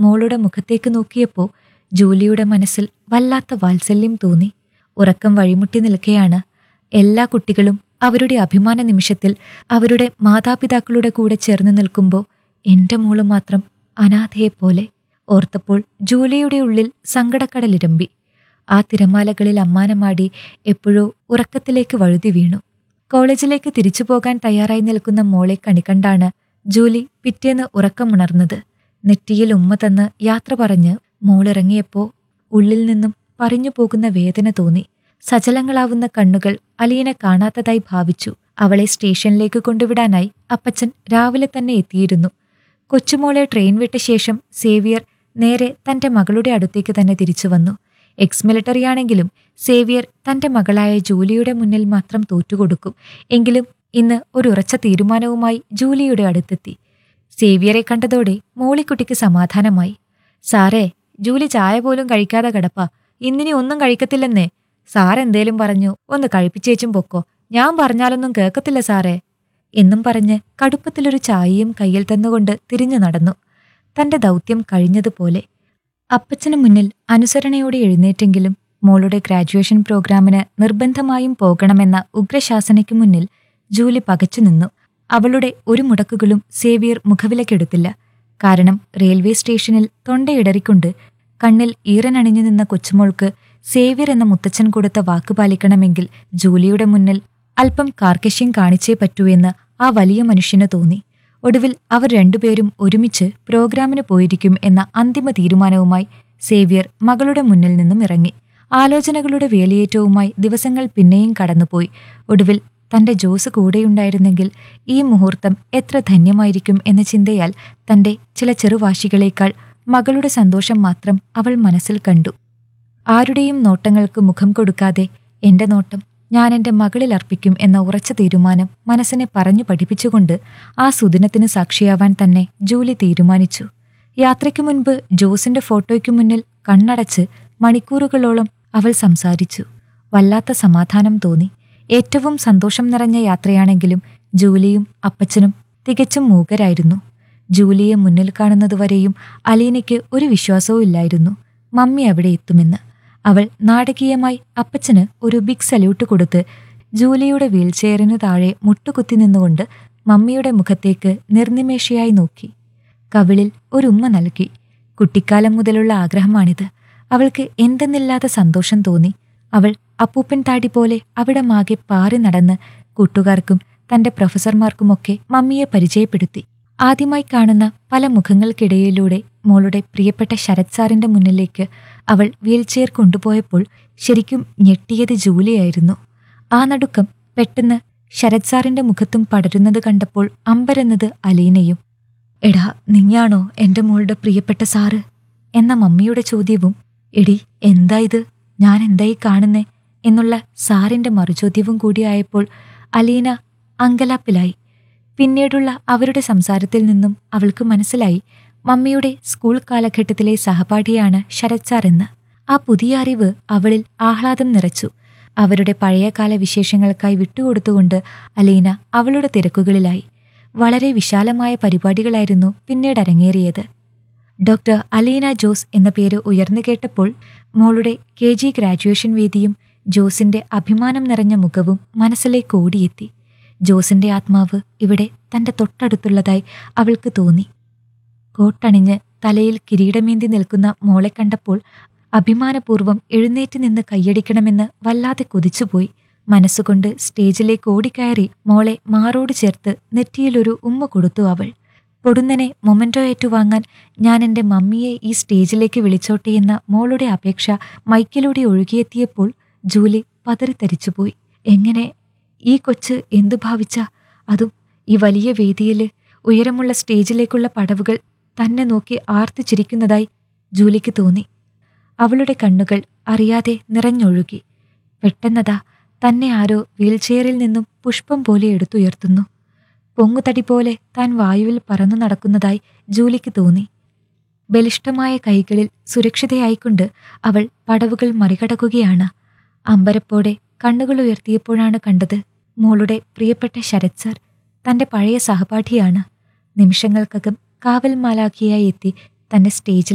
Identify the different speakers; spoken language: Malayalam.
Speaker 1: മോളുടെ മുഖത്തേക്ക് നോക്കിയപ്പോൾ ജൂലിയുടെ മനസ്സിൽ വല്ലാത്ത വാത്സല്യം തോന്നി ഉറക്കം വഴിമുട്ടി നിൽക്കെയാണ് എല്ലാ കുട്ടികളും അവരുടെ അഭിമാന നിമിഷത്തിൽ അവരുടെ മാതാപിതാക്കളുടെ കൂടെ ചേർന്ന് നിൽക്കുമ്പോൾ എന്റെ മോള് മാത്രം അനാഥയെപ്പോലെ ഓർത്തപ്പോൾ ജൂലിയുടെ ഉള്ളിൽ സങ്കടക്കടലിരമ്പി ആ തിരമാലകളിൽ അമ്മാനമാടി എപ്പോഴോ ഉറക്കത്തിലേക്ക് വഴുതി വീണു കോളേജിലേക്ക് തിരിച്ചു പോകാൻ തയ്യാറായി നിൽക്കുന്ന മോളെ കണികണ്ടാണ് ജൂലി പിറ്റേന്ന് ഉറക്കമുണർന്നത് നെറ്റിയിൽ ഉമ്മ തന്ന് യാത്ര പറഞ്ഞ് മോളിറങ്ങിയപ്പോ ഉള്ളിൽ നിന്നും പറഞ്ഞു പോകുന്ന വേദന തോന്നി സജലങ്ങളാവുന്ന കണ്ണുകൾ അലീന കാണാത്തതായി ഭാവിച്ചു അവളെ സ്റ്റേഷനിലേക്ക് കൊണ്ടുവിടാനായി അപ്പച്ചൻ രാവിലെ തന്നെ എത്തിയിരുന്നു കൊച്ചുമോളെ ട്രെയിൻ വിട്ട ശേഷം സേവിയർ നേരെ തന്റെ മകളുടെ അടുത്തേക്ക് തന്നെ തിരിച്ചു വന്നു എക്സ് മിലിറ്ററി ആണെങ്കിലും സേവിയർ തന്റെ മകളായ ജൂലിയുടെ മുന്നിൽ മാത്രം തോറ്റുകൊടുക്കും എങ്കിലും ഇന്ന് ഒരു ഉറച്ച തീരുമാനവുമായി ജൂലിയുടെ അടുത്തെത്തി സേവിയറെ കണ്ടതോടെ മോളിക്കുട്ടിക്ക് സമാധാനമായി സാറേ ജൂലി ചായ പോലും കഴിക്കാതെ കിടപ്പ ഇന്നിനി ഒന്നും കഴിക്കത്തില്ലെന്നേ സാറെന്തേലും പറഞ്ഞു ഒന്ന് കഴിപ്പിച്ചേച്ചും പൊക്കോ ഞാൻ പറഞ്ഞാലൊന്നും കേൾക്കത്തില്ല സാറേ എന്നും പറഞ്ഞ് കടുപ്പത്തിലൊരു ചായയും കയ്യിൽ തന്നുകൊണ്ട് തിരിഞ്ഞു നടന്നു തന്റെ ദൗത്യം കഴിഞ്ഞതുപോലെ അപ്പച്ചന് മുന്നിൽ അനുസരണയോടെ എഴുന്നേറ്റെങ്കിലും മോളുടെ ഗ്രാജുവേഷൻ പ്രോഗ്രാമിന് നിർബന്ധമായും പോകണമെന്ന ഉഗ്രശാസനയ്ക്ക് മുന്നിൽ ജൂലി പകച്ചു നിന്നു അവളുടെ ഒരു മുടക്കുകളും സേവിയർ മുഖവിലക്കെടുത്തില്ല കാരണം റെയിൽവേ സ്റ്റേഷനിൽ തൊണ്ടയിടറിക്കൊണ്ട് കണ്ണിൽ ഈറനണിഞ്ഞു നിന്ന കൊച്ചുമോൾക്ക് സേവ്യർ എന്ന മുത്തച്ഛൻ കൊടുത്ത വാക്ക് പാലിക്കണമെങ്കിൽ ജൂലിയുടെ മുന്നിൽ അല്പം കാർക്കശ്യം കാണിച്ചേ പറ്റൂ എന്ന് ആ വലിയ മനുഷ്യന് തോന്നി ഒടുവിൽ അവർ രണ്ടുപേരും ഒരുമിച്ച് പ്രോഗ്രാമിന് പോയിരിക്കും എന്ന അന്തിമ തീരുമാനവുമായി സേവ്യർ മകളുടെ മുന്നിൽ നിന്നും ഇറങ്ങി ആലോചനകളുടെ വേലിയേറ്റവുമായി ദിവസങ്ങൾ പിന്നെയും കടന്നുപോയി ഒടുവിൽ തന്റെ ജോസ് കൂടെയുണ്ടായിരുന്നെങ്കിൽ ഈ മുഹൂർത്തം എത്ര ധന്യമായിരിക്കും എന്ന ചിന്തയാൽ തന്റെ ചില ചെറുവാശികളേക്കാൾ മകളുടെ സന്തോഷം മാത്രം അവൾ മനസ്സിൽ കണ്ടു ആരുടെയും നോട്ടങ്ങൾക്ക് മുഖം കൊടുക്കാതെ എന്റെ നോട്ടം ഞാൻ എന്റെ മകളിൽ അർപ്പിക്കും എന്ന ഉറച്ച തീരുമാനം മനസ്സിനെ പറഞ്ഞു പഠിപ്പിച്ചുകൊണ്ട് ആ സുദിനത്തിന് സാക്ഷിയാവാൻ തന്നെ ജൂലി തീരുമാനിച്ചു യാത്രയ്ക്കു മുൻപ് ജോസിന്റെ ഫോട്ടോയ്ക്ക് മുന്നിൽ കണ്ണടച്ച് മണിക്കൂറുകളോളം അവൾ സംസാരിച്ചു വല്ലാത്ത സമാധാനം തോന്നി ഏറ്റവും സന്തോഷം നിറഞ്ഞ യാത്രയാണെങ്കിലും ജൂലിയും അപ്പച്ചനും തികച്ചും മൂകരായിരുന്നു ജൂലിയെ മുന്നിൽ കാണുന്നതുവരെയും അലീനയ്ക്ക് ഒരു വിശ്വാസവും ഇല്ലായിരുന്നു മമ്മി അവിടെ എത്തുമെന്ന് അവൾ നാടകീയമായി അപ്പച്ചന് ഒരു ബിഗ് സല്യൂട്ട് കൊടുത്ത് ജൂലിയുടെ വീൽചെയറിനു താഴെ മുട്ടുകുത്തി നിന്നുകൊണ്ട് മമ്മിയുടെ മുഖത്തേക്ക് നിർനിമേഷയായി നോക്കി കവിളിൽ ഒരുമ്മ നൽകി കുട്ടിക്കാലം മുതലുള്ള ആഗ്രഹമാണിത് അവൾക്ക് എന്തെന്നില്ലാത്ത സന്തോഷം തോന്നി അവൾ അപ്പൂപ്പൻ താടി പോലെ അവിടെ മാകെ പാറി നടന്ന് കൂട്ടുകാർക്കും തന്റെ പ്രൊഫസർമാർക്കുമൊക്കെ മമ്മിയെ പരിചയപ്പെടുത്തി ആദ്യമായി കാണുന്ന പല മുഖങ്ങൾക്കിടയിലൂടെ മോളുടെ പ്രിയപ്പെട്ട ശരത് സാറിന്റെ മുന്നിലേക്ക് അവൾ വീൽചെയർ കൊണ്ടുപോയപ്പോൾ ശരിക്കും ഞെട്ടിയത് ജൂലിയായിരുന്നു ആ നടുക്കം പെട്ടെന്ന് ശരത് സാറിന്റെ മുഖത്തും പടരുന്നത് കണ്ടപ്പോൾ അമ്പരന്നത് അലീനയും എടാ നീയാണോ എന്റെ മോളുടെ പ്രിയപ്പെട്ട സാറ് എന്ന മമ്മിയുടെ ചോദ്യവും എടി എന്താ ഇത് ഞാൻ എന്തായി കാണുന്നേ എന്നുള്ള സാറിന്റെ മറുചോദ്യവും കൂടിയായപ്പോൾ അലീന അങ്കലാപ്പിലായി പിന്നീടുള്ള അവരുടെ സംസാരത്തിൽ നിന്നും അവൾക്ക് മനസ്സിലായി മമ്മിയുടെ സ്കൂൾ കാലഘട്ടത്തിലെ സഹപാഠിയാണ് ശരത് സാർ എന്ന് ആ പുതിയ അറിവ് അവളിൽ ആഹ്ലാദം നിറച്ചു അവരുടെ പഴയകാല വിശേഷങ്ങൾക്കായി വിട്ടുകൊടുത്തുകൊണ്ട് അലീന അവളുടെ തിരക്കുകളിലായി വളരെ വിശാലമായ പരിപാടികളായിരുന്നു പിന്നീട് അരങ്ങേറിയത് ഡോക്ടർ അലീന ജോസ് എന്ന പേര് ഉയർന്നു കേട്ടപ്പോൾ മോളുടെ കെ ജി ഗ്രാജുവേഷൻ വേദിയും ജോസിന്റെ അഭിമാനം നിറഞ്ഞ മുഖവും മനസ്സിലേക്ക് ഓടിയെത്തി ജോസിന്റെ ആത്മാവ് ഇവിടെ തന്റെ തൊട്ടടുത്തുള്ളതായി അവൾക്ക് തോന്നി കോട്ടണിഞ്ഞ് തലയിൽ കിരീടമേന്തി നിൽക്കുന്ന മോളെ കണ്ടപ്പോൾ അഭിമാനപൂർവ്വം എഴുന്നേറ്റ് നിന്ന് കൈയടിക്കണമെന്ന് വല്ലാതെ കൊതിച്ചുപോയി മനസ്സുകൊണ്ട് സ്റ്റേജിലേക്ക് ഓടിക്കയറി മോളെ മാറോട് ചേർത്ത് നെറ്റിയിലൊരു ഉമ്മ കൊടുത്തു അവൾ പൊടുന്നനെ മൊമെന്റോ ഏറ്റുവാങ്ങാൻ ഞാൻ എൻ്റെ മമ്മിയെ ഈ സ്റ്റേജിലേക്ക് വിളിച്ചോട്ടെ എന്ന മോളുടെ അപേക്ഷ മൈക്കിലൂടെ ഒഴുകിയെത്തിയപ്പോൾ ജൂലി പതറിത്തരിച്ചുപോയി എങ്ങനെ ഈ കൊച്ച് എന്തു ഭാവിച്ച അതും ഈ വലിയ വേദിയിൽ ഉയരമുള്ള സ്റ്റേജിലേക്കുള്ള പടവുകൾ തന്നെ നോക്കി ആർത്തു ചിരിക്കുന്നതായി ജൂലിക്ക് തോന്നി അവളുടെ കണ്ണുകൾ അറിയാതെ നിറഞ്ഞൊഴുകി പെട്ടെന്നതാ തന്നെ ആരോ വീൽചെയറിൽ നിന്നും പുഷ്പം പോലെ എടുത്തുയർത്തുന്നു പൊങ്ങുതടി പോലെ താൻ വായുവിൽ പറന്നു നടക്കുന്നതായി ജൂലിക്ക് തോന്നി ബലിഷ്ടമായ കൈകളിൽ സുരക്ഷിതയായിക്കൊണ്ട് അവൾ പടവുകൾ മറികടക്കുകയാണ് അമ്പരപ്പോടെ കണ്ണുകൾ ഉയർത്തിയപ്പോഴാണ് കണ്ടത് മോളുടെ പ്രിയപ്പെട്ട ശരത് സാർ തന്റെ പഴയ സഹപാഠിയാണ് നിമിഷങ്ങൾക്കകം കാവൽ മാലാഖിയായി എത്തി തന്നെ സ്റ്റേജിൽ